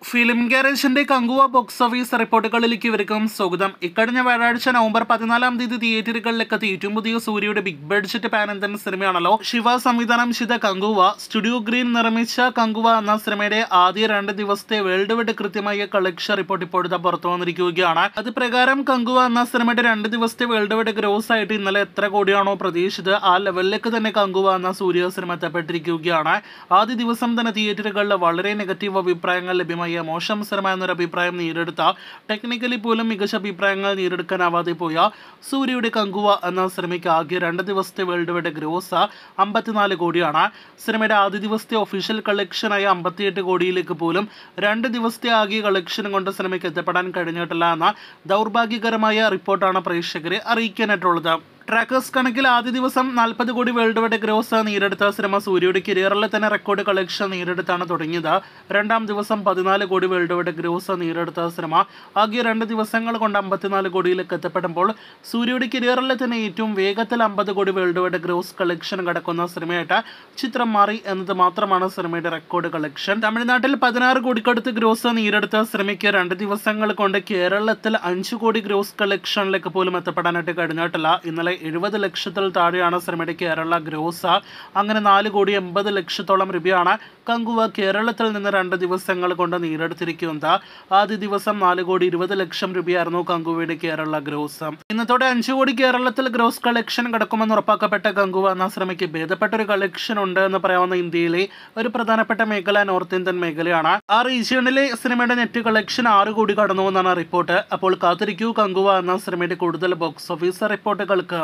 film ഗാരേജിന്റെ Kanguva box office റിപ്പോർട്ടുകളിലേക്ക് ഇവർക്കും സ്വാഗതം ഇക്കഴിഞ്ഞ വ്യാഴാഴ്ച നവംബർ പതിനാലാം തീയതി തിയേറ്ററുകളിലേക്ക് എത്തി ഏറ്റവും പുതിയ സൂര്യയുടെ ബിഗ് ബഡ്ജറ്റ് പാനന്തൻ സിനിമയാണല്ലോ ശിവ സംവിധാനം ചെയ്ത കങ്കുവ സ്റ്റുഡിയോ ഗ്രീൻ നിർമ്മിച്ച കങ്കുവ എന്ന സിനിമയുടെ ആദ്യ രണ്ട് ദിവസത്തെ വേൾഡ് വൈഡ് കൃത്യമായ കളക്ഷൻ റിപ്പോർട്ട് ഇപ്പോഴത്തെ പുറത്തു വന്നിരിക്കുകയാണ് അത് പ്രകാരം കങ്കുവ എന്ന സിനിമയുടെ രണ്ട് ദിവസത്തെ വേൾഡ് വൈഡ് ഗ്രോസ് ആയിട്ട് ഇന്നലെ എത്ര കോടിയാണോ പ്രതീക്ഷിച്ചത് ആ ലെവലിലേക്ക് തന്നെ കങ്കുവ എന്ന സൂര്യ സിനിമ എത്തപ്പെട്ടിരിക്കുകയാണ് ആദ്യ ദിവസം തന്നെ തിയേറ്ററുകളിൽ വളരെ നെഗറ്റീവ് അഭിപ്രായങ്ങൾ ലഭ്യമായ മോശം സിനിമ എന്നൊരു അഭിപ്രായം നേരിടുത്ത ടെക്നിക്കലി പോലും മികച്ച അഭിപ്രായങ്ങൾ നേരിടുക്കാനാവാതെ പോയ സൂര്യയുടെ കങ്കുവ എന്ന സിനിമയ്ക്ക് ആകെ രണ്ട് ദിവസത്തെ വേൾഡ് വൈഡ് ഗ്രോസ് അമ്പത്തിനാല് കോടിയാണ് സിനിമയുടെ ആദ്യ ദിവസത്തെ ഒഫീഷ്യൽ കളക്ഷനായ അമ്പത്തിയെട്ട് കോടിയിലേക്ക് പോലും രണ്ട് ദിവസത്തെ ആകെ കളക്ഷൻ കൊണ്ട് സിനിമയ്ക്ക് എത്തപ്പെടാൻ കഴിഞ്ഞിട്ടില്ല എന്ന ദൗർഭാഗ്യകരമായ റിപ്പോർട്ടാണ് പ്രേക്ഷകരെ അറിയിക്കാനായിട്ടുള്ളത് ട്രാക്കേഴ്സ് കണക്കിൽ ആദ്യ ദിവസം നാൽപ്പത് കോടി വേൾഡ് വൈഡ് ഗ്രോസ് നേടിയെടുത്ത സിനിമ സൂര്യയുടെ കരിയറിലെ തന്നെ റെക്കോർഡ് കളക്ഷൻ നേടിയെടുത്താണ് തുടങ്ങിയത് രണ്ടാം ദിവസം പതിനാല് കോടി വേൾഡ് വൈഡ് ഗ്രോസ് നേടിയെടുത്ത സിനിമ ആകെ രണ്ട് ദിവസങ്ങൾ കൊണ്ട് അമ്പത്തിനാല് കോടിയിലേക്ക് എത്തപ്പെടുമ്പോൾ സൂര്യയുടെ കരിയറിലെ തന്നെ ഏറ്റവും വേഗത്തിൽ അമ്പത് കോടി വേൾഡ് വൈഡ് ഗ്രോസ് കളക്ഷൻ കടക്കുന്ന സിനിമയായിട്ട് ചിത്രം മാറി എന്നത് മാത്രമാണ് സിനിമയുടെ റെക്കോർഡ് കളക്ഷൻ തമിഴ്നാട്ടിൽ പതിനാറ് കോടിക്കടുത്ത് ഗ്രോസ് നേടിയെടുത്ത സിനിമയ്ക്ക് രണ്ട് ദിവസങ്ങൾ കൊണ്ട് കേരളത്തിൽ അഞ്ച് കോടി ഗ്രോസ് കളക്ഷനിലേക്ക് പോലും എത്തപ്പെടാനായിട്ട് കഴിഞ്ഞിട്ടില്ല ഇന്നലെ എഴുപത് ലക്ഷത്തിൽ താഴെയാണ് സിനിമയുടെ കേരള ഗ്രോസ് അങ്ങനെ നാല് കോടി എൺപത് ലക്ഷത്തോളം രൂപയാണ് കങ്കുവ കേരളത്തിൽ നിന്ന് രണ്ട് ദിവസങ്ങൾ കൊണ്ട് നേടിയെടുത്തിരിക്കുന്നത് ആദ്യ ദിവസം നാല് കോടി ഇരുപത് ലക്ഷം രൂപയായിരുന്നു കങ്കുവയുടെ കേരള ഗ്രോസ് ഇന്നത്തോടെ അഞ്ചു കോടി കേരളത്തിൽ ഗ്രോസ് കളക്ഷൻ കിടക്കുമെന്ന് ഉറപ്പാക്കപ്പെട്ട കങ്കുവ എന്ന സിനിമയ്ക്ക് ഭേദപ്പെട്ട ഒരു കളക്ഷൻ ഉണ്ട് എന്ന് പറയാവുന്ന ഇന്ത്യയിലെ ഒരു പ്രധാനപ്പെട്ട മേഖല നോർത്ത് ഇന്ത്യൻ മേഖലയാണ് ആ റീജിയണിലെ സിനിമയുടെ നെറ്റ് കളക്ഷൻ ആറ് കോടി കടന്നു എന്നാണ് റിപ്പോർട്ട് അപ്പോൾ കാത്തിരിക്കൂ കങ്കുവ എന്ന സിനിമയുടെ കൂടുതൽ ബോക്സ് ഓഫീസ് റിപ്പോർട്ടുകൾക്ക്